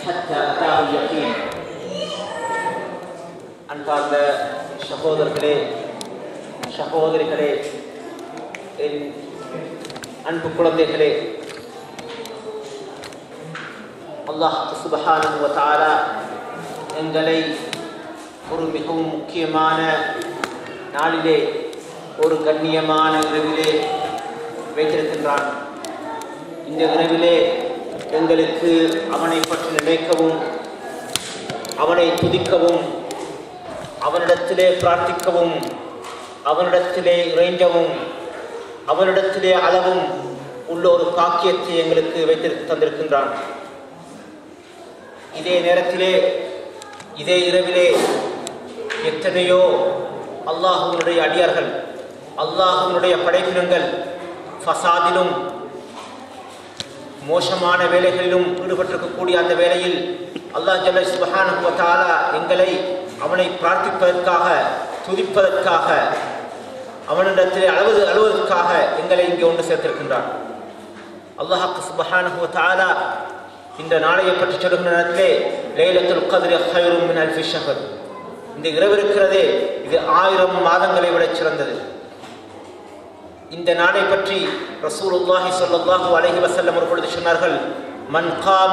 حتى أتاه اليقين அன்பார்ந்த சகோதரர்களே சகோதரிகளே என் அன்பு குழந்தைகளே அல்லாஹ் சுபஹானஹு வ தஆலா எங்களை ஒரு மிகவும் முக்கியமான நாளிலே ஒரு கண்ணியமான இரவிலே வைத்திருக்கின்றான் இந்த இரவிலே எங்களுக்கு அவனை பற்றி நினைக்கவும் அவனை துதிக்கவும் அவனிடத்திலே பிரார்த்திக்கவும் அவனிடத்திலே இறைஞ்சவும் அவனிடத்திலே அளவும் உள்ள ஒரு பாக்கியத்தை எங்களுக்கு வைத்திரு தந்திருக்கின்றான் இதே நேரத்திலே இதே இரவிலே எத்தனையோ அல்லாஹுனுடைய அடியார்கள் அல்லாஹுனுடைய படைப்பினங்கள் ஃபசாதிலும் மோசமான வேலைகளிலும் ஈடுபட்டிருக்கக்கூடிய அந்த வேளையில் அல்லாஹ் ஜல்ல சுபஹானஹு வ தஆலா எங்களை அவனை பிரார்த்திப்பதற்காக துதிப்பதற்காக அவனிடத்திலே அழுவது அழுவதற்காக எங்களை இங்கே ஒன்று சேர்த்திருக்கின்றான் அல்லாஹ் சுபஹானஹு வ தஆலா இந்த நாளையை பற்றி சொல்லுகின்ற நேரத்திலே லைலத்துல் கத்ரி ஹைரும் மின் அல்ஃபி ஷஹர் இந்த இரவு இருக்கிறதே இது ஆயிரம் மாதங்களை விட சிறந்தது இந்த நாளை பற்றி ரசூலுல்லாஹி ஸல்லல்லாஹு அலைஹி வஸல்லம் ஒரு பொழுது சொன்னார்கள் மன் காம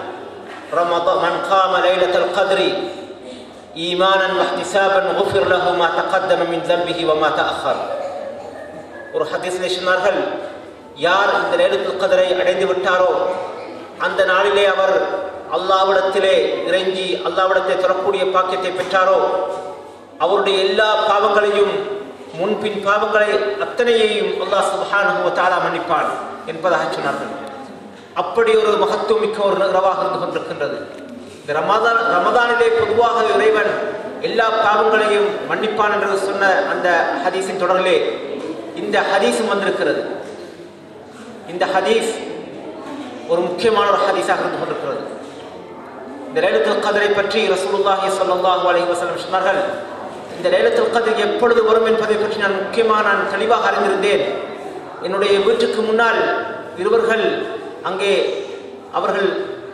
ரமத மன் காம லைலத்துல் கத்ரி ஈமானன் வஹ்திசாபன் குஃபிர் லஹு மா தகத்தம மின் தம்பிஹி வ மா தஅخر ஒரு ஹதீஸிலே சொன்னார்கள் யார் இந்த லைலத்துல் கத்ரை அடைந்து விட்டாரோ அந்த நாளிலே அவர் அல்லாவிடத்திலே இறைஞ்சி அல்லாவிடத்தை தரக்கூடிய பாக்கியத்தை பெற்றாரோ அவருடைய எல்லா பாவங்களையும் முன்பின் பாவங்களை அத்தனையையும் அல்லாஹ் சுபஹானஹு வ தஆலா மன்னிப்பான் என்பதாக சொன்னார்கள் அப்படி ஒரு மகத்துவம் மிக்க ஒரு இரவாக இருந்து கொண்டிருக்கின்றது இந்த ரமதான் ரமதானிலே பொதுவாக இறைவன் எல்லா பாவங்களையும் மன்னிப்பான் என்று சொன்ன அந்த ஹதீஸின் தொடரிலே இந்த ஹதீஸும் வந்திருக்கிறது இந்த ஹதீஸ் ஒரு முக்கியமான ஒரு ஹதீஸாக இருந்து கொண்டிருக்கிறது இந்த லைலத்துல் கதரை பற்றி ரசூலுல்லாஹி ஸல்லல்லாஹு அலைஹி வஸல்லம் சொன்னார்கள் இந்த லைலத்துல் கதர் எப்பொழுது வரும் என்பதை பற்றி நான் முக்கியமாக நான் தெளிவாக அறிந்திருந்தேன் என்னுடைய வீட்டுக்கு முன்னால் இருவர்கள் அங்கே அவர்கள்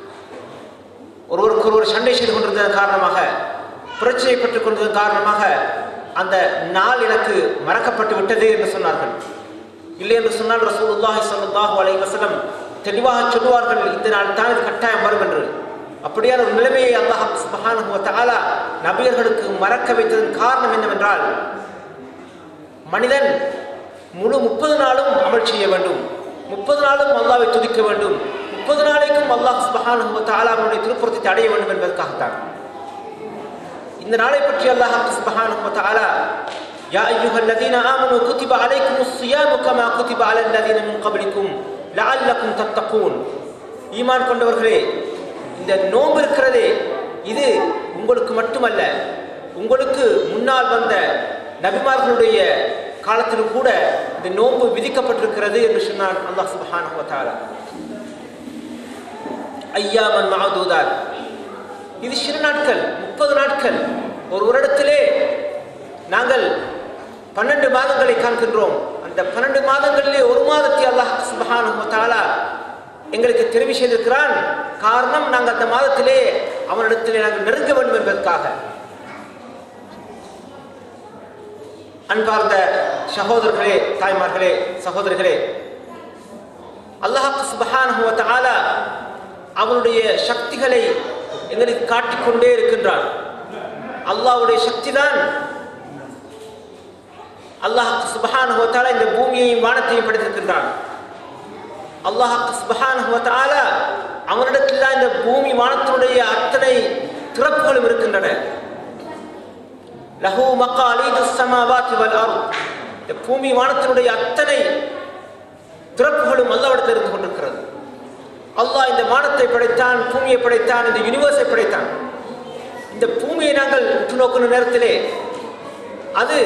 ஒருவருக்கு ஒருவர் சண்டை செய்து கொண்டிருந்ததன் காரணமாக பிரச்சனை பெற்றுக் கொண்டதன் காரணமாக அந்த நாள் எனக்கு மறக்கப்பட்டு விட்டது என்று சொன்னார்கள் இல்லை என்று சொன்னால் ரசூலுல்லாஹி ஸல்லல்லாஹு அலைஹி வஸல்லம் தெளிவாக சொல்லுவார்கள் இந்த நாள் தான் இது கட்டாயம் வரும் என்று அப்படியான ஒரு நிலைமையை அல்லாஹ் சுப்ஹானஹு வ தஆலா நபியர்களுக்கு மறக்க வைத்ததன் காரணம் என்னவென்றால் மனிதன் முழு முப்பது நாளும் அமல் செய்ய வேண்டும் முப்பது நாளும் அல்லாவை துதிக்க வேண்டும் முப்பது நாளைக்கும் அல்லாஹ் சுப்ஹானஹு வ தஆலா அவனுடைய திருப்புறத்தை அடைய வேண்டும் என்பதற்காகத்தான் இந்த நாளை பற்றி அல்லாஹ் சுப்ஹானஹு வ தஆலா يا أيها الذين آمنوا كتب عليكم الصيام كما كتب على الذين من قبلكم لعلكم تتقون ஈமான் கொண்டவர்களே இந்த நோன்பு இருக்கிறதே இது உங்களுக்கு மட்டுமல்ல உங்களுக்கு முன்னால் வந்த நபிமார்களுடைய காலத்திலும் கூட இந்த நோன்பு விதிக்கப்பட்டிருக்கிறது என்று சொன்னான் அல்லாஹ் சுப்ஹானஹு வ தஆலா ஐயாமன் மஅதூதாத் இது சிறு நாட்கள் முப்பது நாட்கள் ஒரு வருடத்திலே நாங்கள் பன்னெண்டு மாதங்களை காண்கின்றோம் அந்த பன்னெண்டு மாதங்களிலே ஒரு மாதத்தை அல்லாஹ் சுப்ஹானஹு வ தஆலா எங்களுக்கு தெரிவு செய்திருக்கிறான் காரணம் நாங்கள் அந்த மாதத்திலே அவனிடத்திலே நாங்கள் நெருங்க வேண்டும் என்பதற்காக அன்பார்ந்த சகோதரர்களே தாய்மார்களே சகோதரிகளே அல்லாஹ் சுபஹானஹு வ தஆலா அவனுடைய சக்திகளை எங்களுக்கு காட்டிக்கொண்டே இருக்கின்றான் அல்லாஹ்வுடைய சக்தி தான் அல்லாஹ் சுபஹானஹு வ தஆலா இந்த பூமியையும் வானத்தையும் படைத்திருக்கின்றான் அல்லாஹ் சுபஹானஹு வ தஆலா அவனிடத்தில் தான் இந்த பூமி வானத்தினுடைய அத்தனை திறப்புகளும் இருக்கின்றன லஹு மகாலீது ஸமாவாத்தி வல் அர்த் இந்த பூமி வானத்தினுடைய அத்தனை திறப்புகளும் அல்லாஹ்விடத்தில் இருந்து கொண்டிருக்கிறது அல்லாஹ் இந்த வானத்தை படைத்தான் பூமியை படைத்தான் இந்த யூனிவர்ஸை படைத்தான் இந்த பூமியை நாங்கள் உற்று நோக்கின நேரத்திலே அது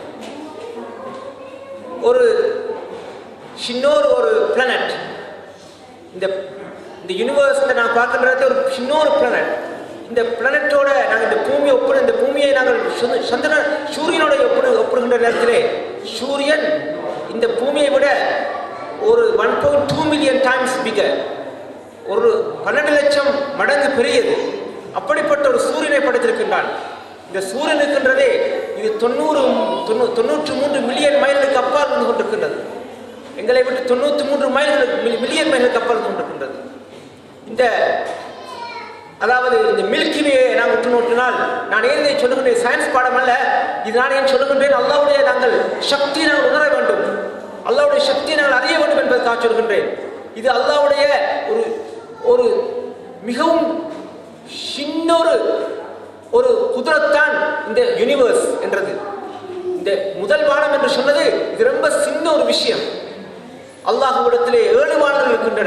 ஒரு சின்னொரு ஒரு பிளானட் இந்த இந்த யூனிவர்ஸில் நான் பார்க்கின்றது ஒரு சின்னொரு பிளானட் இந்த பிளானட்டோட நாங்கள் இந்த பூமியை ஒப்பிடு இந்த பூமியை நாங்கள் சுத- சந்திரன் சூரியனோட ஒப்பிடு ஒப்பிடுகின்ற நேரத்திலே சூரியன் இந்த பூமியை விட ஒரு one point two million times figure ஒரு பன்னெண்டு லட்சம் மடங்கு பெரியது அப்படிப்பட்ட ஒரு சூரியனை படைத்திருக்கின்றான் இந்த சூரியன் இருக்கின்றதே இது தொண்ணூறு தொண்ணூ தொண்ணூற்று மூன்று மில்லியன் மைல்களுக்கு அப்பால் இருந்து கொண்டிருக்கின்றது எங்களை விட்டு தொண்ணூற்றி மூன்று மைல்களுக்கு மில்லியன் மைல்களுக்கு அப்பால் இருந்து கொண்டிருக்கின்றது இந்த அதாவது இந்த மில்கிவேயை நாம் உற்று நோக்கினால் நான் ஏன் இதை சொல்லுகின்றேன் சயின்ஸ் பாடம் அல்ல இது நான் ஏன் சொல்லுகின்றேன் அல்லாவுடைய நாங்கள் சக்தியை நாங்கள் உணர வேண்டும் அல்லாவுடைய சக்தியை நாங்கள் அறிய வேண்டும் என்பதற்காக சொல்கின்றேன் இது அல்லாவுடைய ஒரு ஒரு மிகவும் சின்ன ஒரு ஒரு குதிரத்தான் இந்த யூனிவர்ஸ் என்றது இந்த முதல் வானம் என்று சொன்னது இது ரொம்ப சின்ன ஒரு விஷயம் அல்லாஹுவிடத்திலே ஏழு வானங்கள் இருக்கின்றன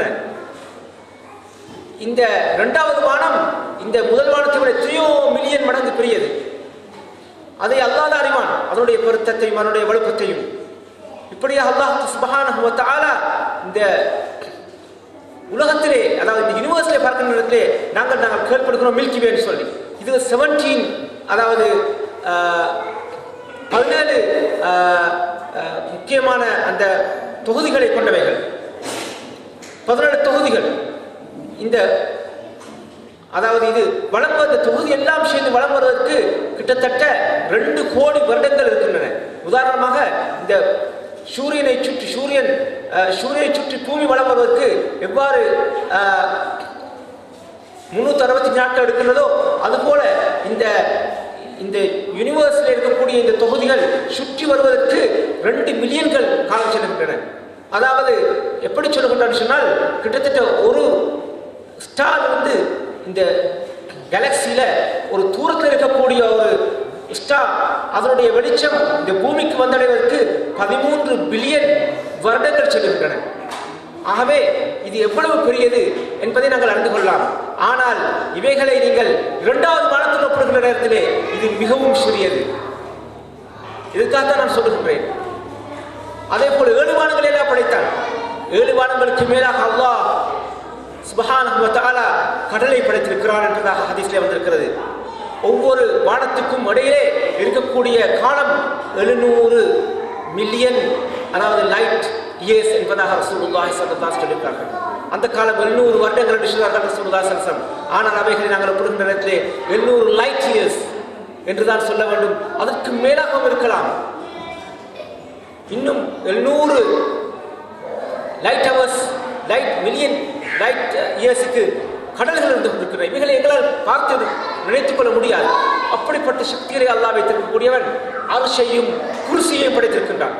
இந்த இரண்டாவது வானம் இந்த முதல் வானத்தை விட எத்தனையோ மில்லியன் மடங்கு பெரியது அதை அல்லாத அறிவான் அதனுடைய பொருத்தத்தையும் அதனுடைய வலுப்பத்தையும் இப்படியாக அல்லாஹ் சுபஹானஹு வ தஆலா இந்த உலகத்திலே அதாவது இந்த யூனிவர்ஸ்ல பார்க்கின்ற இடத்திலே நாங்கள் நாங்கள் கேள்விப்படுகிறோம் மில்கி வேன்னு சொல்லி இது செவன்டீன் அதாவது ஆஹ், பதினேழு ஆஹ், ஆஹ், முக்கியமான அந்த தொகுதிகளை கொண்டவைகள் பதினேழு தொகுதிகள் இந்த அதாவது இது வளம் வந்த தொகுதி எல்லாம் சேர்ந்து வளம் வருவதற்கு கிட்டத்தட்ட ரெண்டு கோடி வருடங்கள் இருக்கின்றன உதாரணமாக இந்த சூரியனை சுற்றி சூரியன் அஹ், சூரியனை சுற்றி பூமி வளம் வருவதற்கு எவ்வாறு முன்னூத்தி அறுபத்தி நாட்கள் எடுக்கின்றதோ அதுபோல இந்த இந்த யூனிவர்ஸில் இருக்கக்கூடிய இந்த தொகுதிகள் சுற்றி வருவதற்கு ரெண்டு மில்லியன்கள் காலம் செல்கின்றன அதாவது எப்படி சொல்லுகின்றான்னு சொன்னால் கிட்டத்தட்ட ஒரு ஸ்டார் வந்து இந்த கேலக்சியில ஒரு தூரத்தில் இருக்கக்கூடிய ஒரு ஸ்டார் அதனுடைய வெளிச்சம் இந்த பூமிக்கு வந்தடைவதற்கு பதிமூன்று பில்லியன் வருடங்கள் செல்கின்றன ஆகவே இது எவ்வளவு பெரியது என்பதை நாங்கள் அறிந்து கொள்ளலாம் ஆனால் இவைகளை நீங்கள் இரண்டாவது வானத்தில் ஒப்பிடுகின்ற நேரத்திலே இது மிகவும் சிறியது இதுக்காகத்தான் நான் சொல்லுகின்றேன் அதே போல ஏழு வானங்களை எல்லாம் படைத்தான் ஏழு வானங்களுக்கு மேலாக அல்லாஹ் சுபஹானஹு வ தஆலா கடலை படைத்திருக்கிறான் என்றதாக ஹதீஸ்ல வந்திருக்கிறது ஒவ்வொரு வானத்துக்கும் இடையிலே இருக்கக்கூடிய காலம் எழுநூறு மில்லியன் அதாவது லைட் இயர்ஸ் என்பதாக ரசூலுல்லாஹி ஸல்லல்லாஹு அலைஹி சொல்லியிருக்கார்கள் அந்த காலம் எழுநூறு வருடங்கள் என்று சொன்னார்கள் ரசூலுல்லாஹி ஸல்லல்லாஹு அலைஹி வஸல்லம் ஆனால் அவைகளை நாங்கள் ஒப்பிடுகின்ற நேரத்திலே எழுநூறு லைட் இயர்ஸ் என்றுதான் சொல்ல வேண்டும் அதற்கு மேலாகவும் இருக்கலாம் இன்னும் எழுநூறு light hours light million light இயர்ஸுக்கு கடல்கள் இருந்து கொண்டிருக்கின்றன இவைகளை எங்களால் பார்த்து நினைத்துக் கொள்ள முடியாது அப்படிப்பட்ட சக்திகளை அல்லாஹ் வைத்திருக்கக்கூடியவன் அரசையும் குருசியையும் படைத்திருக்கின்றான்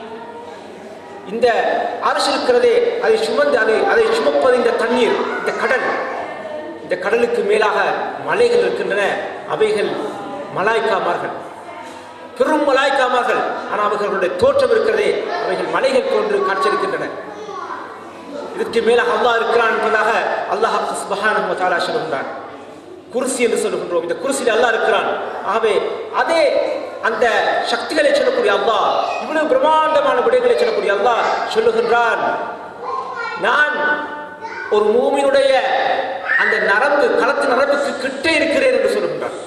இந்த அரசு இருக்கிறதே அதை சுமந்து அதை அதை சுமப்பது இந்த தண்ணீர் இந்த கடல் இந்த கடலுக்கு மேலாக மலைகள் இருக்கின்றன அவைகள் மலாய்க்காமார்கள் பெரும் மலாய்க்காமார்கள் ஆனால் அவர்களுடைய தோற்றம் இருக்கிறதே அவைகள் மலைகள் போன்று காட்சியளிக்கின்றன இதற்கு மேலாக அல்லாஹ் இருக்கிறான் என்பதாக அல்லாஹ் சுபஹானஹு வ தஆலா சொல்கின்றான் குர்சி என்று சொல்லுகின்றோம் இந்த குர்சியில் அல்லாஹ் இருக்கிறான் ஆகவே அதே அந்த சக்திகளை சொல்லக்கூடிய அல்லாஹ் இவ்வளவு பிரம்மாண்டமான விடைகளை சொல்லக்கூடிய அல்லாஹ் சொல்லுகின்றான் நான் ஒரு மூமினுடைய அந்த நரம்பு களத்து நரம்புக்கு கிட்டே இருக்கிறேன் என்று சொல்லுகின்றான்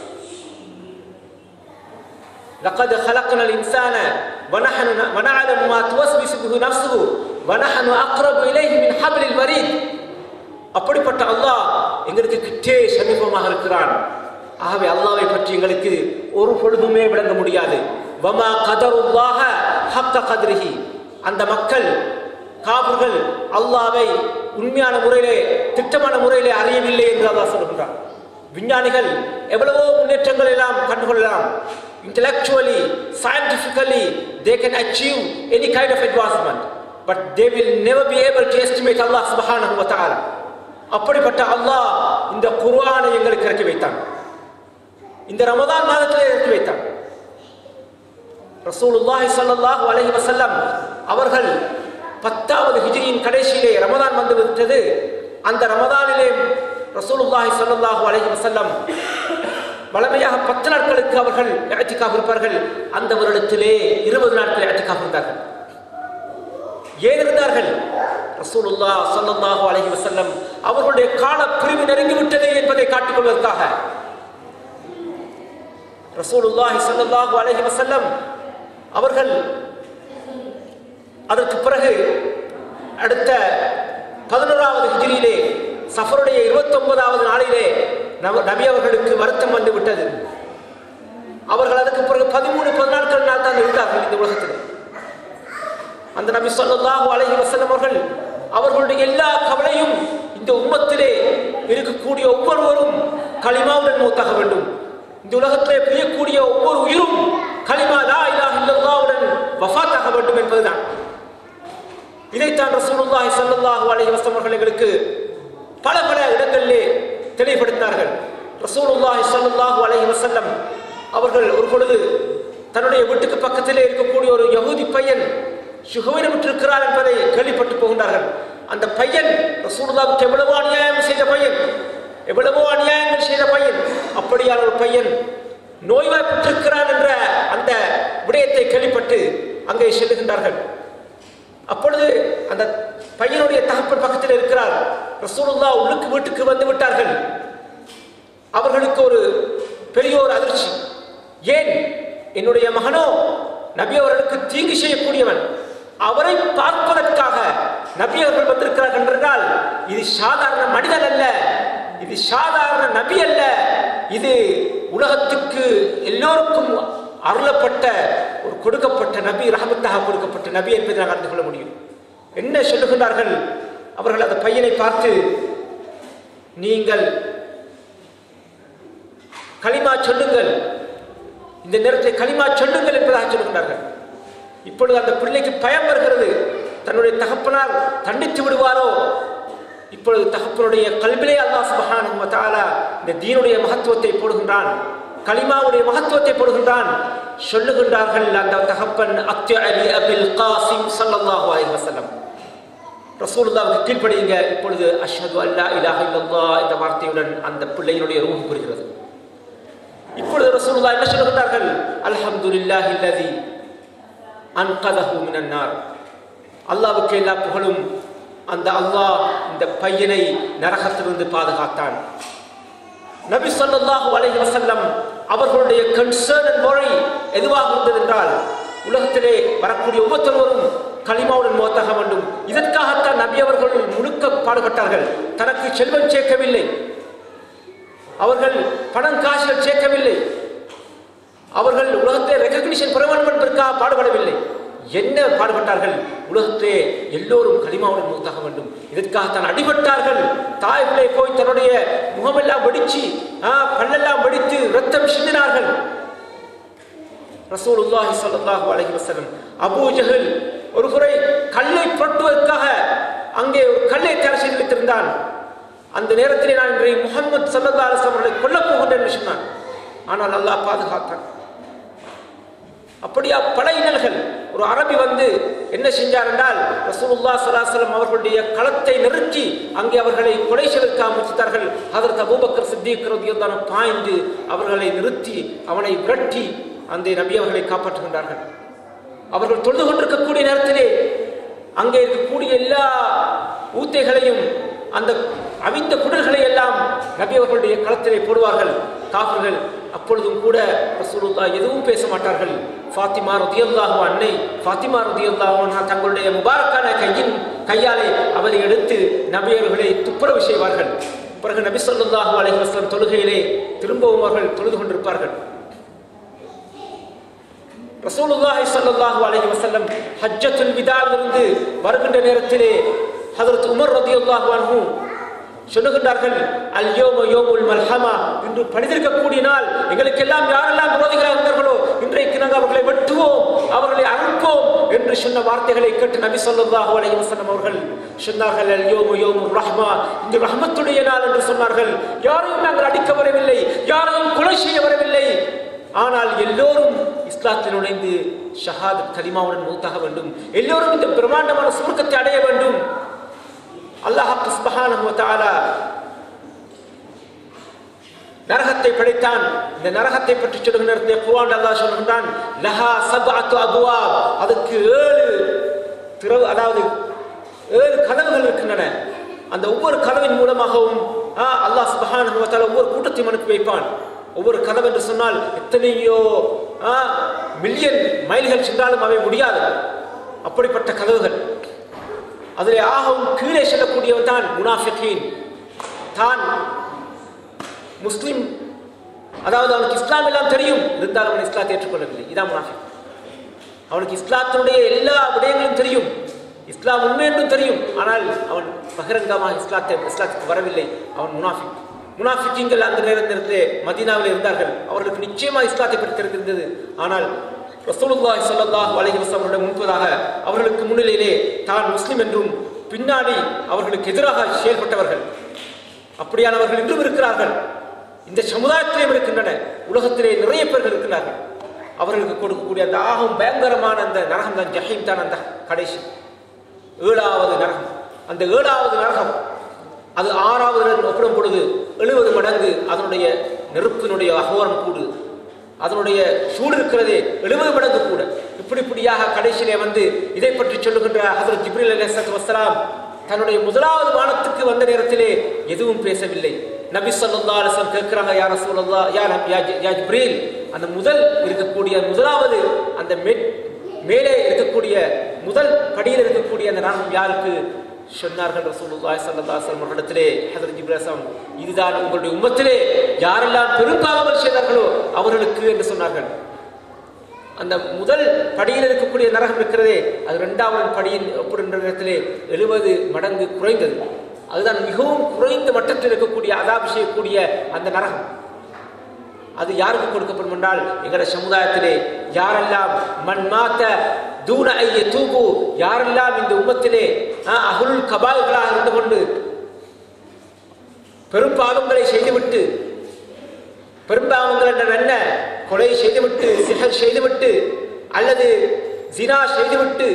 لقد خلقنا الإنسان ونحن ونعلم ما توسوس به نفسه ونحن أقرب إليه من حبل الوريد அப்படிப்பட்ட அல்லாஹ் எங்களுக்கு கிட்டே சமீபமாக இருக்கிறான் ஆகவே அல்லாவை பற்றி எங்களுக்கு ஒரு பொழுதுமே விளங்க முடியாது வமா கதருல்லாஹ ஹக்க கதிரிஹி அந்த மக்கள் காபர்கள் அல்லாவை உண்மையான முறையிலே திட்டமான முறையிலே அறியவில்லை என்று அல்லாஹ் சொல்கின்றான் விஞ்ஞானிகள் எவ்வளவோ முன்னேற்றங்கள் எல்லாம் கண்டுகொள்ளலாம் intellectually scientifically they can achieve any kind of advancement but they will never be able to estimate Allah subhanahu wa ta'ala அப்படிப்பட்ட அல்லாஹ் இந்த குர்ஆனை எங்களுக்கு இறக்கி வைத்தான் இந்த ரமதான் மாதத்திலே இறக்கி வைத்தான் ரசூலுல்லாஹி ஸல்லல்லாஹு அலைஹி வஸல்லம் அவர்கள் பத்தாவது ஹிஜ்ரியின் கடைசியிலே ரமதான் வந்து விட்டது அந்த ரமதானிலே ரசூலுல்லாஹி ஸல்லல்லாஹு அலைஹி வஸல்லம் வளமையாக பத்து நாட்களுக்கு அவர்கள் இஅ்திகாஃப் இருப்பார்கள் அந்த வருடத்திலே இருபது நாட்கள் இஅ்திகாஃப் இருந்தார்கள் ஏன் இருந்தார்கள் ரசூலுல்லா ஸல்லல்லாஹு அலைஹி வஸல்லம் அவர்களுடைய கால பிரிவு நெருங்கி விட்டது என்பதை காட்டிக் கொள்வதற்காக ரசூலுல்லாஹி ஸல்லல்லாஹு அலைஹி வஸல்லம் அவர்கள் அதற்கு பிறகு அடுத்த பதினோராவது ஹிஜ்ரியிலே சஃபருடைய இருபத்தொன்பதாவது நாளிலே நப- நபி அவர்களுக்கு வருத்தம் வந்து விட்டது அவர்கள் அதுக்கு பிறகு பதிமூணு பதினாட்கள் நாள் தான் இருந்தார்கள் இந்த உலகத்தில் அந்த நபி ஸல்லல்லாஹு அலைஹி வஸல்லம் அவர்கள் அவர்களுடைய எல்லா கவலையும் இந்த உம்மத்திலே இருக்கக்கூடிய ஒவ்வொருவரும் களிமாவுடன் மூத்தாக வேண்டும் இந்த உலகத்திலே பிரியக்கூடிய ஒவ்வொரு உயிரும் களிமா லா இலாஹ இல்லல்லாஹுடன் வஃபாத்தாக வேண்டும் என்பதுதான் இதைத்தான் ரசூலுல்லாஹி ஸல்லல்லாஹு அலைஹி வஸல்லம் அவர்கள் எங்களுக்கு பல பல இடங்களிலே தெளிவுபடுத்தினார்கள் ரசூலுல்லாஹி ஸல்லல்லாஹு அலைஹி வஸல்லம் அவர்கள் ஒரு பொழுது தன்னுடைய வீட்டுக்கு பக்கத்திலே இருக்கக்கூடிய ஒரு யகூதி பையன் சுகவீனமிட்டிருக்கிறார் என்பதை கேள்விப்பட்டு போகின்றார்கள் அந்த பையன் ரசூலுல்லாவுக்கு எவ்வளவோ அநியாயம் செய்த பையன் எவ்வளவோ அநியாயங்கள் செய்த பையன் அப்படியான ஒரு பையன் நோய்வாய்ப்பட்டிருக்கிறான் என்ற அந்த விடயத்தை கேள்விப்பட்டு அங்கே செல்லுகின்றார்கள் அப்பொழுது அந்த பையனுடைய தகப்பன் பக்கத்தில் இருக்கிறார் ரசூலுல்லா உள்ளுக்கு வீட்டுக்கு வந்து விட்டார்கள் அவர்களுக்கு ஒரு பெரிய ஒரு அதிர்ச்சி ஏன் என்னுடைய மகனோ நபி அவர்களுக்கு தீங்கு செய்யக்கூடியவன் அவரை பார்ப்பதற்காக நபி அவர்கள் வந்திருக்கிறார்கள் என்றால் இது சாதாரண மனிதன் அல்ல இது சாதாரண நபி அல்ல இது உலகத்துக்கு எல்லோருக்கும் அருளப்பட்ட ஒரு கொடுக்கப்பட்ட நபி ரஹமத்தாக கொடுக்கப்பட்ட நபி என்பதை நான் அறிந்து கொள்ள முடியும் என்ன சொல்லுகின்றார்கள் அவர்கள் அந்த பையனை பார்த்து நீங்கள் களிமா சொல்லுங்கள் இந்த நேரத்தில் களிமா சொல்லுங்கள் என்பதாக சொல்லுகின்றார்கள் இப்பொழுது அந்த பிள்ளைக்கு பயம் வருகிறது தன்னுடைய தகப்பனார் தண்டித்து விடுவாரோ இப்பொழுது தகப்பனுடைய கல்விலே அல்லாஹ் சுப்ஹானஹு வ தஆலா இந்த தீனுடைய மகத்துவத்தை போடுகின்றான் கலிமாவுடைய மகத்துவத்தை போடுகின்றான் சொல்லுகின்றார்கள் அந்த தகப்பன் அத்ய அலி அபில் காசிம் ஸல்லல்லாஹு அலைஹி வஸல்லம் ரசூலுல்லாவுக்கு கீழ்ப்படியுங்க இப்பொழுது அஷ்ஹது அல்லா இலாஹ இல்லல்லாஹ் இந்த வார்த்தையுடன் அந்த பிள்ளையினுடைய ரூஹ் புரிகிறது இப்பொழுது ரசூலுல்லாஹ் என்ன சொல்லுகிறார்கள் அல்ஹம்துலில்லாஹி அல்லதி அன்கதஹு மினன் நார் அல்லாஹ்வுக்கு எல்லா புகழும் அந்த அல்லாஹ் இந்த பையனை நரகத்திலிருந்து பாதுகாத்தான் நபி ஸல்லல்லாஹு அலைஹி வஸல்லம் அவர்களுடைய கன்சர்ன் அண்ட் worry எதுவாக இருந்தது என்றால் உலகத்திலே வரக்கூடிய ஒவ்வொருத்தரும் களிமாவுடன் மோத்தாக வேண்டும் இதற்காகத்தான் நபி அவர்கள் முழுக்க பாடுபட்டார்கள் தனக்கு செல்வம் சேர்க்கவில்லை அவர்கள் பணம் காசுகள் சேர்க்கவில்லை அவர்கள் உலகத்தை ரெகக்னிஷன் பெற வேண்டும் என்பதற்காக பாடுபடவில்லை என்ன பாடுபட்டார்கள் உலகத்திலே எல்லோரும் களிமாவுடன் மூத்தாக வேண்டும் இதற்காகத்தான் அடிபட்டார்கள் தாய்களே போய் தன்னுடைய முகமெல்லாம் வெடிச்சு ஆ, பல்லெல்லாம் வெடித்து ரத்தம் சிந்தினார்கள் ரசூலுல்லாஹி ஸல்லல்லாஹு அலைஹி வஸல்லம் அபூ ஜஹல் ஒரு முறை கல்லை புரட்டுவதற்காக அங்கே ஒரு கல்லை தயார் செய்து வைத்திருந்தான் அந்த நேரத்திலே நான் இன்றைய முகமது சல்லல்லா அலிஸ்லாம் அவர்களை கொல்லப் போகின்றேன் என்று சொன்னான் ஆனால் அல்லாஹ் பாதுகாத்தான் அப்படியா பல இன்னல்கள் ஒரு அரபி வந்து என்ன செஞ்சார் என்றால் ரசூலுல்லா சலாசலம் அவர்களுடைய களத்தை நெருக்கி அங்கே அவர்களை கொலை செய்வதற்காக முயற்சித்தார்கள் அதற்கு அபூபக்கர் சித்திக் ரதியல்லாஹு பாய்ந்து அவர்களை நிறுத்தி அவனை விரட்டி அந்த நபி அவர்களை காப்பாற்றுகின்றார்கள் அவர்கள் தொழுது கொண்டிருக்கக்கூடிய நேரத்திலே அங்கே இருக்கக்கூடிய எல்லா ஊத்தைகளையும் அந்த அவிந்த குடல்களை எல்லாம் நபி அவர்களுடைய களத்திலே போடுவார்கள் காஃபிர்கள் அப்பொழுதும் கூட ரசூலுல்லா எதுவும் பேச மாட்டார்கள் ஃபாத்திமா ரதியல்லாஹு அன்னை ஃபாத்திமா ரதியல்லாஹு அன்ஹா தங்களுடைய முபாரக்கான கையின் கையாலே அவரை எடுத்து நபி அவர்களை துப்புரவு செய்வார்கள் பிறகு நபி ஸல்லல்லாஹு அலைஹி வஸல்லம் தொழுகையிலே திரும்பவும் அவர்கள் தொழுது கொண்டிருப்பார்கள் ரசூலுல்லாஹி ஸல்லல்லாஹு அலைஹி வஸல்லம் ஹஜ்ஜத்துல் விதாவிலிருந்து வருகின்ற நேரத்திலே ஹஜரத் உமர் ரதியல்லாஹு அன்ஹு சொல்லுகின்றார்கள் அல் யோம யோமுல் மல்ஹமா இன்று பணிந்திருக்கக்கூடிய நாள் எங்களுக்கு எல்லாம் யாரெல்லாம் விரோதிகளாக இருந்தார்களோ இன்றைக்கு நாங்கள் அவர்களை வெட்டுவோம் அவர்களை அறுப்போம் என்று சொன்ன வார்த்தைகளை கேட்டு நபி ஸல்லல்லாஹு அலைஹி வஸல்லம் அவர்கள் சொன்னார்கள் அல் யோம யோமுர் ரஹ்மா இந்த ரஹ்மத்துடைய நாள் என்று சொன்னார்கள் யாரையும் நாங்கள் அடிக்க வரவில்லை யாரையும் கொலை செய்ய வரவில்லை ஆனால் எல்லோரும் இஸ்லாத்தில் நுழைந்து ஷஹாத் கலிமாவுடன் மூத்தாக வேண்டும் எல்லோரும் இந்த பிரம்மாண்டமான சுருக்கத்தை அடைய வேண்டும் அல்லாஹ் சுப்ஹானஹு வ தஆலா நரகத்தை படைத்தான் இந்த நரகத்தை பற்றி சொல்லுகிற நேரத்தில் குர்ஆன் அல்லாஹ் சொல்கின்றான் லஹா சப்அத்து அபுவாப் அதுக்கு ஏழு திறவு அதாவது ஏழு கதவுகள் இருக்கின்றன அந்த ஒவ்வொரு கதவின் மூலமாகவும் ஆ, அல்லாஹ் சுப்ஹானஹு வ தஆலா ஒவ்வொரு கூட்டத்தையும் அனுப்பி வைப்பான் ஒவ்வொரு கதவு என்று சொன்னால் எத்தனையோ ஆ, மில்லியன் மைல்கள் சென்றாலும் அவை முடியாது அப்படிப்பட்ட கதவுகள் அதிலே ஆகவும் கீழே செல்லக்கூடியவன் தான் முனாஃபிகீன் தான் முஸ்லிம் அதாவது அவனுக்கு இஸ்லாம் எல்லாம் தெரியும் இருந்தாலும் அவன் இஸ்லாத்தை ஏற்றுக்கொள்ளவில்லை இதான் முனாஃபிக் அவனுக்கு இஸ்லாத்தினுடைய எல்லா விடயங்களும் தெரியும் இஸ்லாம் உண்மை என்றும் தெரியும் ஆனால் அவன் பகிரங்கமாக இஸ்லாத்தை இஸ்லாத்துக்கு வரவில்லை அவன் முனாஃபிக் முனாஃபிக்கிங்கள் அந்த நேரத்திலே மதீனாவில் இருந்தார்கள் அவர்களுக்கு நிச்சயமாக இஸ்லாத்தை பற்றி தெரிந்திருந்தது ஆனால் ரசூலுல்லாஹி ஸல்லல்லாஹு அலைஹி வஸல்லம் அவர்களுடைய முன்பதாக அவர்களுக்கு முன்னிலையிலே தான் முஸ்லிம் என்றும் பின்னாடி அவர்களுக்கு எதிராக செயல்பட்டவர்கள் அப்படியானவர்கள் இன்றும் இருக்கிறார்கள் இந்த சமுதாயத்திலேயும் இருக்கின்றன உலகத்திலே நிறைய பேர்கள் இருக்கிறார்கள் அவர்களுக்கு கொடுக்கக்கூடிய அந்த ஆகும் பயங்கரமான அந்த நரகம் தான் ஜஹீம் தான் அந்த கடைசி ஏழாவது நரகம் அந்த ஏழாவது நரகம் அது ஆறாவது ஒப்பிடும் பொழுது எழுபது மடங்கு அதனுடைய நெருப்பினுடைய அகோரம் கூடு அதனுடைய சூடு இருக்கிறதே எழுபது மடங்கு கூட இப்படி இப்படியாக கடைசியிலே வந்து இதை பற்றி சொல்லுகின்ற ஹசரத் ஜிப்ரில் அலி வசலாம் தன்னுடைய முதலாவது வானத்துக்கு வந்த நேரத்திலே எதுவும் பேசவில்லை நபி சொல்லா அலிஸ்லாம் கேட்கிறாங்க யார் ரசூலல்லா யார் யா ஜிப்ரீல் அந்த முதல் இருக்கக்கூடிய முதலாவது அந்த மே மேலே இருக்கக்கூடிய முதல் படியில் இருக்கக்கூடிய அந்த நரகம் யாருக்கு சொன்னார்கள் ரசூலுல்லாஹி ஸல்லல்லாஹு அலைஹி வஸல்லம் அவர்களிடத்திலே ஹஜ்ரத் ஜிப்ரீல் இதுதான் உங்களுடைய உம்மத்திலே யாரெல்லாம் பெரும்பாவங்கள் செய்தார்களோ அவர்களுக்கு என்று சொன்னார்கள் அந்த முதல் படியில் இருக்கக்கூடிய நரகம் இருக்கிறதே அது இரண்டாவது படியில் ஒப்பிடுகின்ற நேரத்திலே எழுபது மடங்கு குறைந்தது அதுதான் மிகவும் குறைந்த மட்டத்தில் இருக்கக்கூடிய அதாபி செய்யக்கூடிய அந்த நரகம் அது யாருக்கு கொடுக்கப்படும் என்றால் எங்களுடைய சமுதாயத்திலே யாரெல்லாம் மண் மாத்த தூண ஐய தூபு யாரெல்லாம் இந்த உம்மத்திலே அகுல் கபால்களாக இருந்து கொண்டு பெரும் பாவங்களை செய்துவிட்டு பெரும்பாவங்கள் என்ற என்ன கொலை செய்துவிட்டு சிகர் செய்துவிட்டு அல்லது ஜினா செய்துவிட்டு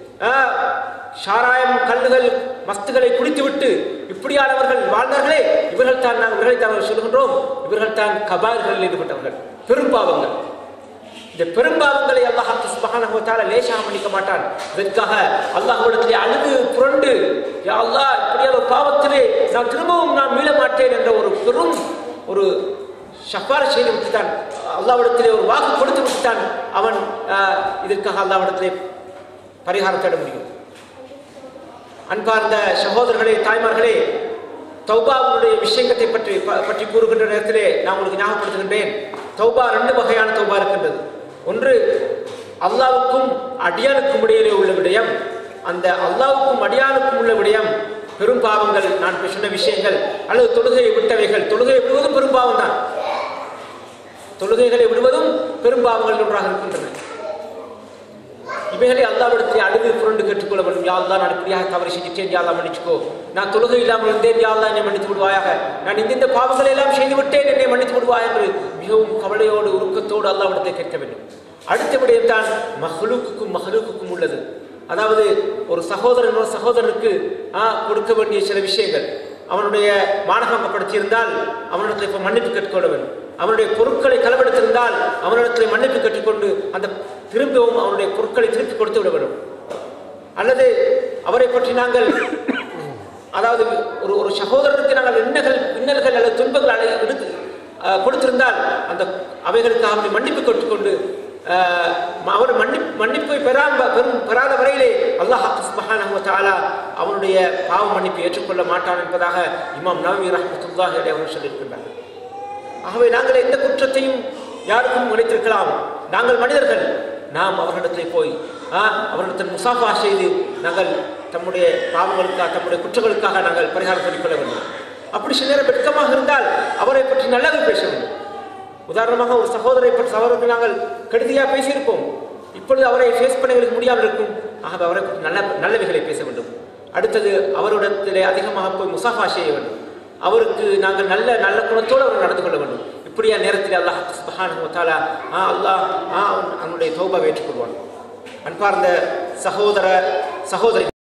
சாராயம் கல்லுகள் மஸ்துகளை குடித்துவிட்டு இப்படியானவர்கள் வாழ்ந்தார்களே இவர்கள் தான் நாங்கள் இவர்களை தான் சொல்கின்றோம் இவர்கள் தான் கபால்களில் ஈடுபட்டவர்கள் பெரும்பாவங்கள் இந்த பெரும்பாவங்களை அல்லாஹ் சுபஹானஹுவத்தால லேசாக மன்னிக்க மாட்டான் இதற்காக அல்லாஹ்விடத்திலே அழுது புரண்டு யா அல்லாஹ் இப்படியான ஒரு பாவத்திலே நான் திரும்பவும் நான் மீள மாட்டேன் என்ற ஒரு பெரும் ஒரு ஷஃபார செய்து விட்டுத்தான் அல்லாவிடத்திலே ஒரு வாக்கு கொடுத்து விட்டுத்தான் அவன் இதற்காக அல்லாவிடத்திலே பரிகாரம் தேட முடியும் அன்பார்ந்த சகோதரர்களே தாய்மார்களே தௌபாவுடைய விஷயத்தை பற்றி பற்றி கூறுகின்ற நேரத்திலே நான் உங்களுக்கு ஞாபகப்படுத்துகின்றேன் தௌபா ரெண்டு வகையான தௌபா இருக்கின்றது ஒன்று அல்லாவுக்கும் அடியானுக்கும் இடையிலே உள்ள விடயம் அந்த அல்லாவுக்கும் அடியானுக்கும் உள்ள விடயம் பெரும் பாவங்கள் நான் சொன்ன விஷயங்கள் அல்லது தொழுகையை விட்டவைகள் தொழுகையை விடுவதும் பெரும் பாவம் தான் தொழுகைகளை விடுவதும் பெரும் பாவங்கள் ஒன்றாக இருக்கின்றன இவைகளை அல்லாவிடத்தில் அழுது புரண்டு கேட்டுக்கொள்ள வேண்டும் யா அல்லா நான் இப்படியாக தவறு செஞ்சுட்டேன் யா அல்லா மன்னிச்சுக்கோ நான் தொழுகை இல்லாமல் இருந்தேன் யா அல்லா என்னை மன்னித்து விடுவாயாக நான் இந்த பாவங்களை எல்லாம் செய்து விட்டேன் என்னை மன்னித்து விடுவாய் என்று மிகவும் கவலையோடு உருக்கத்தோடு அல்லாவிடத்தை கேட்க வேண்டும் அடுத்த விடயம்தான் மஹ்லூக்குக்கும் மஹ்லூக்குக்கும் உள்ளது அதாவது ஒரு சகோதரன் ஒரு சகோதரனுக்கு கொடுக்க வேண்டிய சில விஷயங்கள் அவனுடைய மானகம்பப்படுத்தியிருந்தால் அவனிடத்தில் இப்போ மன்னிப்பு கேட்டுக்கொள்ள வேண்டும் அவனுடைய பொருட்களை களவெடுத்திருந்தால் அவனிடத்தில் மன்னிப்பு கற்றுக்கொண்டு அந்த திரும்பவும் அவனுடைய பொருட்களை திருப்பி கொடுத்து விட வேண்டும் அல்லது அவரை பற்றி நாங்கள் அதாவது ஒரு ஒரு சகோதரருக்கு நாங்கள் இன்னல்கள் இன்னல்கள் அல்லது துன்பங்கள் அலை எடுத்து கொடுத்திருந்தால் அந்த அவைகளுக்கு அவனை மன்னிப்பு கற்றுக்கொண்டு அவர் மன்னி மன்னிப்பை பெறாம பெரும் பெறாத வரையிலே அல்லாஹ் மகானஹாலா அவனுடைய பாவ மன்னிப்பை ஏற்றுக்கொள்ள மாட்டான் என்பதாக இமாம் நவமி ரஹமத்துல்லாஹி அவர்கள் சொல்லியிருக்கின்றார் ஆகவே நாங்கள் எந்த குற்றத்தையும் யாருக்கும் நினைத்திருக்கலாம் நாங்கள் மனிதர்கள் நாம் அவர்களிடத்தில் போய் அவர்களிடத்தில் முசாஃபா செய்து நாங்கள் தம்முடைய பாவங்களுக்காக தம்முடைய குற்றங்களுக்காக நாங்கள் பரிகாரம் பண்ணிக்கொள்ள வேண்டும் அப்படி சில நேரம் வெட்கமாக இருந்தால் அவரை பற்றி நல்லது பேச வேண்டும் உதாரணமாக ஒரு சகோதரை பற்றி சகோதரருக்கு நாங்கள் கெடுதியாக பேசியிருப்போம் இப்பொழுது அவரை ஃபேஸ் பண்ண எங்களுக்கு முடியாமல் இருக்கும் ஆக அவரை பற்றி நல்ல நல்லவைகளை பேச வேண்டும் அடுத்தது அவரிடத்திலே அதிகமாக போய் முசாஃபா செய்ய வேண்டும் அவருக்கு நாங்கள் நல்ல நல்ல குணத்தோடு அவர் நடந்து கொள்ள வேண்டும் இப்படியா நேரத்தில் அல்லாஹ் சுபஹானுவத்தாலா ஆ அல்லாஹ் ஆ அவனுடைய தௌபாவை ஏற்றுக்கொள்வான் அன்பார்ந்த சகோதர சகோதரி